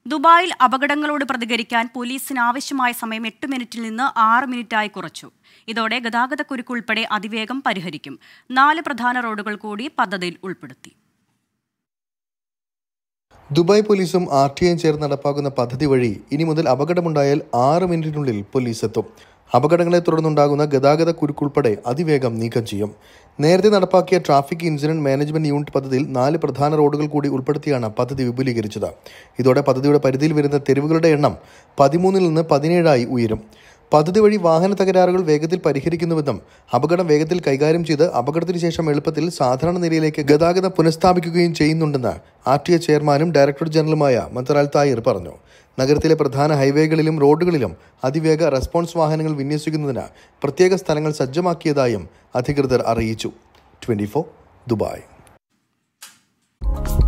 ദുബായിൽ അപകടങ്ങളോട് പ്രതികരിക്കാൻ പോലീസിന് ആവശ്യമായ സമയം എട്ട് മിനിറ്റിൽ നിന്ന് ആറ് മിനിറ്റായി കുറച്ചു ഇതോടെ ഗതാഗതക്കുരുക്ക് ഉൾപ്പെടെ അതിവേഗം പരിഹരിക്കും നാല് പ്രധാന റോഡുകൾ കൂടി പദ്ധതിയിൽ ഉൾപ്പെടുത്തി ദുബായ് പോലീസും ആർ ടി ഐയും ചേർന്ന് നടപ്പാക്കുന്ന പദ്ധതി വഴി ഇനി മുതൽ അപകടമുണ്ടായാൽ ആറ് മിനിറ്റിനുള്ളിൽ പോലീസ് എത്തും അപകടങ്ങളെ തുടർന്നുണ്ടാകുന്ന ഗതാഗത കുരുക്കുൾപ്പെടെ അതിവേഗം നീക്കം ചെയ്യും നേരത്തെ നടപ്പാക്കിയ ട്രാഫിക് ഇൻസിഡന്റ് മാനേജ്മെന്റ് യൂണിറ്റ് പദ്ധതിയിൽ നാല് പ്രധാന റോഡുകൾ കൂടി ഉൾപ്പെടുത്തിയാണ് പദ്ധതി വിപുലീകരിച്ചത് ഇതോടെ പദ്ധതിയുടെ പരിധിയിൽ വരുന്ന തെരുവുകളുടെ എണ്ണം പതിമൂന്നിൽ നിന്ന് പതിനേഴായി ഉയരും പദ്ധതി വഴി വാഹന തകരാറുകൾ വേഗത്തിൽ പരിഹരിക്കുന്നുവെന്നും അപകടം വേഗത്തിൽ കൈകാര്യം ചെയ്ത് അപകടത്തിന് ശേഷം എളുപ്പത്തിൽ സാധാരണ നിലയിലേക്ക് ഗതാഗതം പുനഃസ്ഥാപിക്കുകയും ചെയ്യുന്നുണ്ടെന്ന് ആർ ടി എ ചെയർമാനും ഡയറക്ടർ ജനറലുമായ മന്ത്രാൽ തായിർ പറഞ്ഞു നഗരത്തിലെ പ്രധാന ഹൈവേകളിലും റോഡുകളിലും അതിവേഗ റെസ്പോൺസ് വാഹനങ്ങൾ വിന്യസിക്കുന്നതിന് പ്രത്യേക സ്ഥലങ്ങൾ സജ്ജമാക്കിയതായും അധികൃതർ അറിയിച്ചു ട്വന്റി ദുബായ്